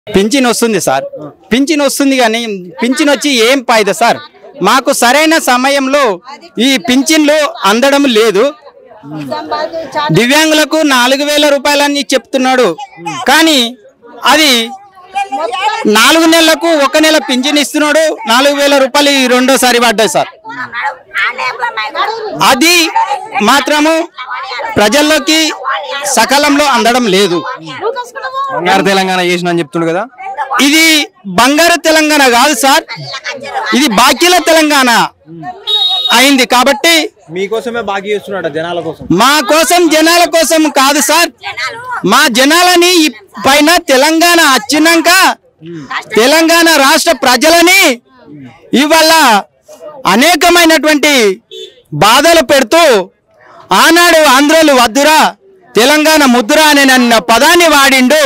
Pension వస్తుంది sir pension వస్తుంది కానీ పింఛన్ వచ్చి ఏం ఫాయిదా సార్ మాకు సరైన సమయంలో ఈ పింఛన్లు అందడం లేదు దివ్యాంగులకు నాలుగు వేల రూపాయలని చెప్తున్నాడు కానీ అది నాలుగు నెలలకు ఒక నెల పింఛన్ ఇస్తున్నాడు నాలుగు వేల రూపాయలు ఈ రెండోసారి పడ్డాయి సార్ అది మాత్రము ప్రజల్లోకి సకాలంలో అందడం లేదు బంగారు తెలంగాణ చేసిన అని చెప్తుండు కదా ఇది బంగారు తెలంగాణ కాదు సార్ ఇది బాకీల తెలంగాణ అయింది కాబట్టి మీకోసమే బాకీ చేస్తున్నాడు జనాల కోసం మా కోసం జనాల కోసం కాదు సార్ మా జనాలని ఈ పైన తెలంగాణ వచ్చినాక తెలంగాణ రాష్ట్ర ప్రజలని ఇవాళ అనేకమైనటువంటి బాధలు పెడుతూ ఆనాడు ఆంధ్రోలు వద్దురా తెలంగాణ ముద్దురా అనే నన్న పదాన్ని వాడిండు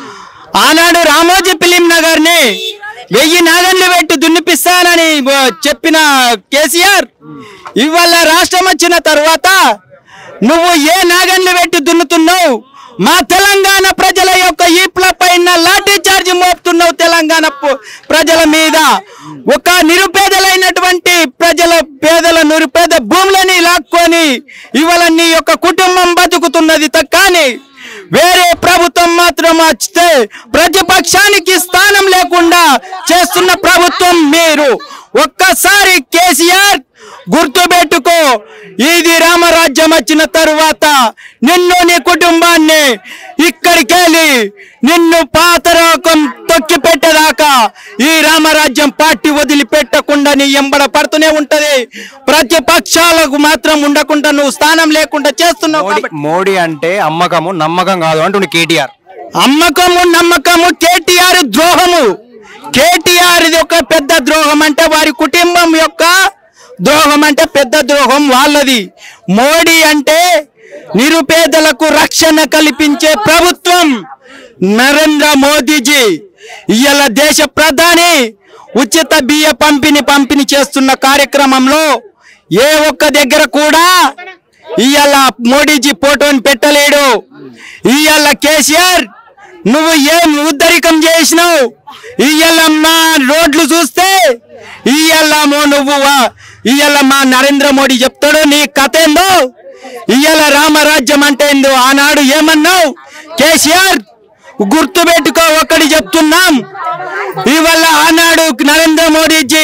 ఆనాడు రామోజీ ఫిలిం నగర్ ని వెయ్యి నాగన్లు పెట్టి దున్నిపిస్తానని ఆ, చెప్పిన కేసీఆర్ ఇవాళ రాష్ట్రం వచ్చిన తర్వాత నువ్వు ఏ నాగన్లు పెట్టి దున్నుతున్నావు మా తెలంగాణ ప్రజల యొక్క ఈప్ల పైన లాఠీ చార్జ్ మోపుతున్నావు తెలంగాణ పు- ప్రజల మీద ఒక నిరుపేదలైనటువంటి ప్రజల పేదల నిరుపేద భూములని లాక్కొని ఇవాళ నీ యొక్క కుటుంబం బతుకుతున్నది త- కానీ వేరే ప్రభుత్వం మాత్రం వచ్చితే ప్రతిపక్షానికి స్థానం లేకుండా చేస్తున్న ప్రభుత్వం మీరు ఒక్కసారి కేసీఆర్ గుర్తుపెట్టుకో ఇది రామరాజ్యం వచ్చిన తరువాత నిన్ను నీ కుటుంబాన్ని ఇక్కడికెళ్ళి నిన్ను పాత రకం తొక్కి పెట్టేదాకా ఈ రామరాజ్యం పార్టీ వదిలిపెట్టకుండా నీ ఎంబడ పడుతూనే ఉంటది ప్రతిపక్షాలకు మాత్రం ఉండకుండా నువ్వు స్థానం లేకుండా చేస్తున్నావు మోడీ కాబట్టి మోడీ అంటే అమ్మకము నమ్మకం కాదు అంటుండు కేటీఆర్ అమ్మకము నమ్మకము కేటీఆర్ ద్రోహము కేటీఆర్ ఇది ఒక పెద్ద ద్రోహం అంటే వారి కుటుంబం యొక్క ద్రోహం అంటే పెద్ద ద్రోహం వాళ్ళది మోడీ అంటే నిరుపేదలకు రక్షణ కల్పించే ప్రభుత్వం నరేంద్ర మోదీజీ ఇవాళ దేశ ప్రధాని ఉచిత బియ్య పంపిణీ పంపిణీ చేస్తున్న కార్యక్రమంలో ఏ ఒక్క దగ్గర కూడా ఇవాళ మోడీజీ ఫోటోని పెట్టలేడు ఇవాళ కేసీఆర్ నువ్వు ఏం ఉద్ధరికం చేసినావు ఇవాళ మా రోడ్లు చూస్తే ఇవాళ నువ్వు వా- ఇవాళ మా నరేంద్ర మోడీ చెప్తాడు నీ కథ ఏందో ఇవాళ రామరాజ్యం అంటే ఏందో ఆనాడు ఏమన్నావు కేసీఆర్ గుర్తు పెట్టుకో ఒక్కడి చెప్తున్నాం ఇవాళ ఆనాడు Narendra Modiji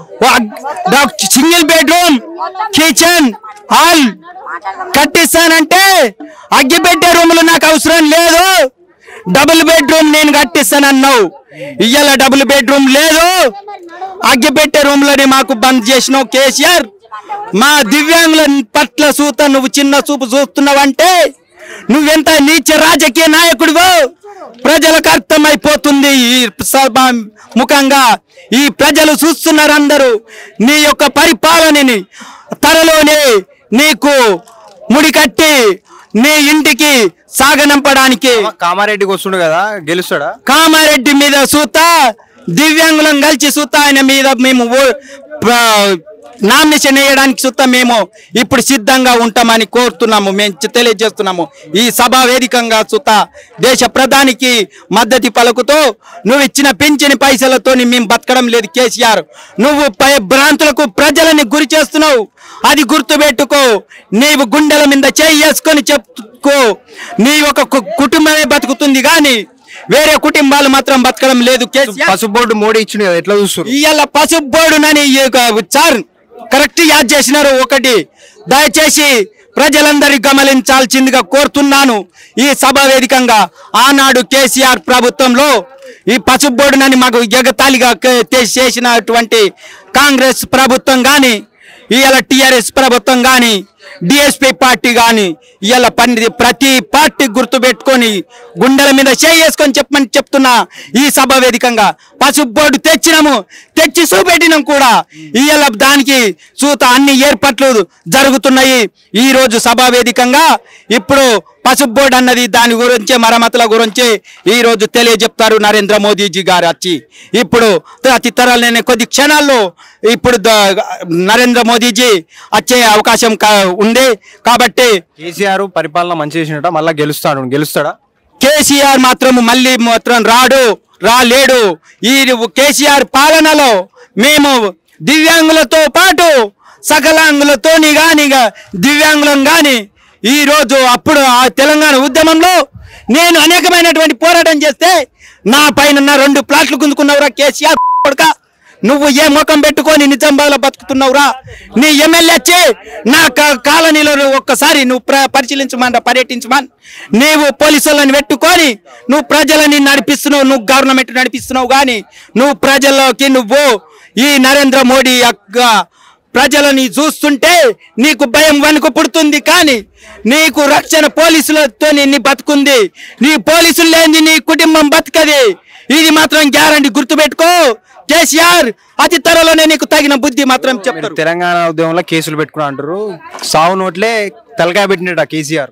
single bedroom kitchen hall కట్టిస్తానంటే అగ్గి పెట్టే రూములు నాకు అవసరం లేదు డబుల్ బెడ్రూమ్ నేను కట్టిస్తానన్నావు ఇవాళ డబుల్ బెడ్రూమ్ లేదు అగ్గి పెట్టే రూమ్లని మాకు బంద్ చేసినావు కేసీఆర్ మా దివ్యాంగుల పట్ల సూత నువ్వు చిన్న చూపు చూస్తున్నావంటే నువ్వెంత నీచ రాజకీయ నాయకుడివో ప్రజలకు అర్థమైపోతుంది ఈ సభ ముఖంగా ఈ ప్రజలు చూస్తున్నారు అందరూ నీ యొక్క పరిపాలనని త్వరలోనే నీకు ముడి కట్టి నీ ఇంటికి సాగనంపడానికి కామారెడ్డికి వస్తుండు కదా గెలుస్తాడా కామారెడ్డి మీద సూత దివ్యాంగులం కలిసి సూత ఆయన మీద మేము ఓ- ప్ర- నామినేషన్ వేయడానికి సుత మేము ఇప్పుడు సిద్ధంగా ఉంటామని కోరుతున్నాము మేము చె- తెలియజేస్తున్నాము ఈ సభా వేదికంగా సుత దేశ ప్రధానికి మద్దతు పలుకుతూ నువ్వు ఇచ్చిన పెంచిన పైసలతోని మేము బతకడం లేదు కేసీఆర్ నువ్వు పై భ్రాంతులకు ప్రజలని గురి చేస్తున్నావు అది గుర్తుపెట్టుకో నీవు గుండెల మీద చేయి వేసుకొని చెప్పుకో నీ ఒక కు- కుటుంబమే బతుకుతుంది కానీ వేరే కుటుంబాలు మాత్రం బతకడం లేదు కేసీఆర్ పసుపు బోర్డు మోడీ ఇచ్చిండు కదా ఎట్లా చూస్తారు ఇవాళ పసుపు బోర్డునని ఈ యొక్క సార్ కరెక్ట్ యాద్ చేసినారు ఒకటి దయచేసి ప్రజలందరి గమనించాల్సిందిగా కోరుతున్నాను ఈ సభ వేదికంగా ఆనాడు కేసీఆర్ ప్రభుత్వంలో ఈ పసుపు బోర్డునని మాకు ఎగతాళిగా కే- తే- చేసినటువంటి కాంగ్రెస్ ప్రభుత్వం కానీ ఇవాళ టిఆర్ఎస్ ప్రభుత్వం కానీ డిఎస్పి పార్టీ కానీ ఇవాళ పని ప్రతి పార్టీ గుర్తు పెట్టుకొని గుండెల మీద చేసుకొని చెప్పమని చెప్తున్నా ఈ సభ వేదికంగా పసుపు బోర్డు తెచ్చినాము తెచ్చి చూపెట్టినాం కూడా ఇవాళ దానికి చూత అన్ని ఏర్పాట్లు జరుగుతున్నాయి ఈ రోజు సభా వేదికంగా ఇప్పుడు పసుపు బోర్డు అన్నది దాని గురించి మరమ్మతుల గురించి ఈ రోజు తెలియజెప్తారు నరేంద్ర మోదీజీ గారు వచ్చి ఇప్పుడు అతి త్వరలోనే కొద్ది క్షణాల్లో ఇప్పుడు ద- నరేంద్ర మోదీజీ వచ్చే అవకాశం కా- ఉంది కాబట్టి కేసీఆర్ పరిపాలన మంచి చేసినట మళ్ళా గెలుస్తాడు గెలుస్తాడా కేసీఆర్ మాత్రం మళ్ళీ మాత్రం రాడు రాలేడు ఈ కేసీఆర్ పాలనలో మేము దివ్యాంగులతో పాటు సకలాంగులతోని గాని గా- దివ్యాంగులం గాని ఈ రోజు అప్పుడు ఆ తెలంగాణ ఉద్యమంలో నేను అనేకమైనటువంటి పోరాటం చేస్తే నా పైన ఉన్న రెండు ప్లాట్లు గుంజుకున్నవరా కేసీఆర్ కొడుకా నువ్వు ఏ ముఖం పెట్టుకొని నిజామాబాద్లో బతుకుతున్నావురా నీ ఎమ్మెల్యే వచ్చి నా కా- కాలనీలో నువ్వు ఒక్కసారి నువ్వు ప్ర- పరిశీలించమని పర్యటించమని నీవు పోలీసులను పెట్టుకొని నువ్వు ప్రజలని నడిపిస్తున్నావు నువ్వు గవర్నమెంట్ నడిపిస్తున్నావు కానీ నువ్వు ప్రజల్లోకి నువ్వు ఈ నరేంద్ర మోడీ యొక్క ప్రజలని చూస్తుంటే నీకు భయం వణుకు పుడుతుంది కానీ నీకు రక్షణ పోలీసులతో నీ బతుకుంది నీ పోలీసులు లేని నీ కుటుంబం బతకది ఇది మాత్రం గ్యారంటీ గుర్తుపెట్టుకో కేసీఆర్ అతి త్వరలోనే నీకు తగిన బుద్ధి మాత్రం చెప్తారు తెలంగాణ ఉద్యమంలో కేసులు పెట్టుకుని అంటారు సావు నోట్లే తలకాయ పెట్టినట కేసీఆర్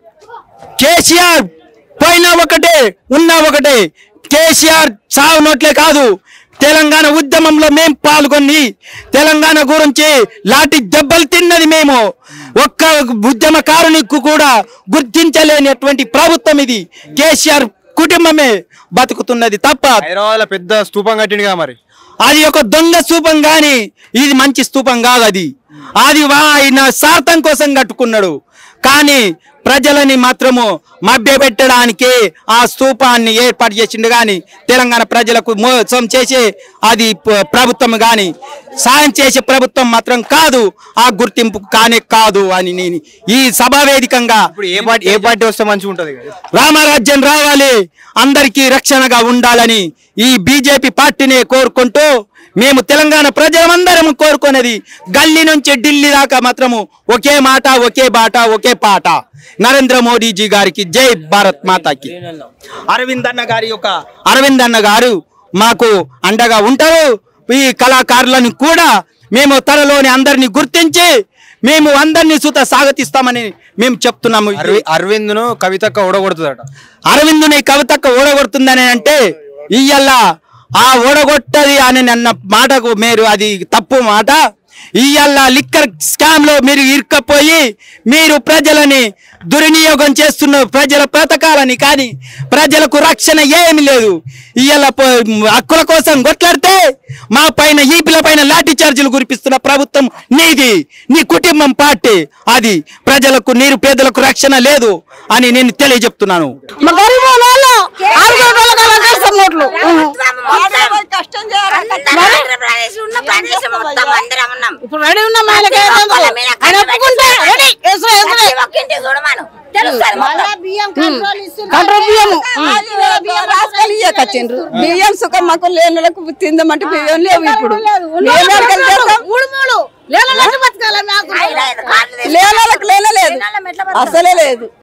కేసీఆర్ పోయినా ఒకటే ఉన్నా ఒకటే కేసీఆర్ సావు నోట్లే కాదు తెలంగాణ ఉద్యమంలో మేం పాల్గొని తెలంగాణ గురించి లాంటి దెబ్బలు తిన్నది మేము ఒక్క ఉద్యమకారునికి కూడా గుర్తించలేనటువంటి ప్రభుత్వం ఇది కేసీఆర్ కుటుంబమే బతుకుతున్నది తప్ప హైదరాబాద్ లో పెద్ద స్తూపం కట్టిండుగా మరి అది ఒక దొంగ స్తూపం గాని ఇది మంచి స్తూపం కాదు అది అది వా- ఆయన స్వార్థం కోసం కట్టుకున్నాడు కానీ ప్రజలని మాత్రము మభ్యపెట్టడానికి ఆ స్తూపాన్ని ఏర్పాటు చేసిండు గాని తెలంగాణ ప్రజలకు మోసం చేసే అది ప- ప్రభుత్వం గాని సాయం చేసే ప్రభుత్వం మాత్రం కాదు ఆ గుర్తింపు కానే కాదు అని నేను ఈ సభావేదికంగా ఇప్పుడు ఏ పార్టీ ఏ పార్టీ వస్తే మంచిగా ఉంటది కదా? రామరాజ్యం రావాలి అందరికీ రక్షణగా ఉండాలని ఈ బీజేపీ పార్టీని కోరుకుంటూ మేము తెలంగాణ ప్రజలందరం కోరుకునేది గల్లీ నుంచి ఢిల్లీ దాకా మాత్రము ఒకే మాట ఒకే బాట ఒకే పాట నరేంద్ర మోడీజీ గారికి జై భారత్ మాతాకి అరవింద్ అన్న గారి యొక్క అరవింద్ అన్న గారు మాకు అండగా ఉంటారు ఈ కళాకారులను కూడా మేము త్వరలోని అందరినీ గుర్తించి మేము అందరినీ సుత స్వాగతిస్తామని మేము చెప్తున్నాము అరవి అరవింద్ ను కవితక్క ఓడగొడుతుందట అరవిందుని కవితక్క ఓడగొడుతుందని అంటే ఇయ్యల్ల ఆ ఓడగొట్టది అని అన్న మాటకు మీరు అది తప్పు మాట ఇయ్యల్ల లిక్కర్ స్కామ్ లో మీరు ఇరుక్కపోయి మీరు ప్రజలని దుర్వినియోగం చేస్తున్న ప్రజల పథకాలని కానీ ప్రజలకు రక్షణ ఏమి లేదు ఇయ్యాల హక్కుల కోసం కొట్లాడితే మా పైన ఈపిల పైన లాఠీ చార్జీలు కురిపిస్తున్న ప్రభుత్వం నీది నీ కుటుంబం పార్టీ అది ప్రజలకు నిరుపేదలకు రక్షణ లేదు అని నేను తెలియజెప్తున్నాను మా గరీబ్ వాళ్ళు ఆరు రూపాయల కల్లా కష్టం నోట్లు కష్టం ఆంధ్రప్రదేశ్ ఉన్న ప్రదేశం మొత్తం అందరం ఉన్నాం ఇప్పుడు రెడీ ఉన్న మేలకే ఆయన ఒప్పుకుంటే రెడీ వేసుడే వేసుడే ప్రతి ఒక్కింటి చూడమను తెలుస్తుంది మొత్తం. కంట్రోల్ బియ్యము కచ్చిండ్రు బియ్యం సుఖం మాకు లేనులకు తిందామంటే బియ్యం లేవు ఇప్పుడు బియ్యం ఎక్కడికి తెస్తాం? మూడు మూడు లేనట్టు బతకాలి నాకు ఐదు ఐదు కార్లు తీసుకొని లేనోళ్ళకి లేనలేదు జనాలం ఎట్లా బతకాలి? అసలే లేదు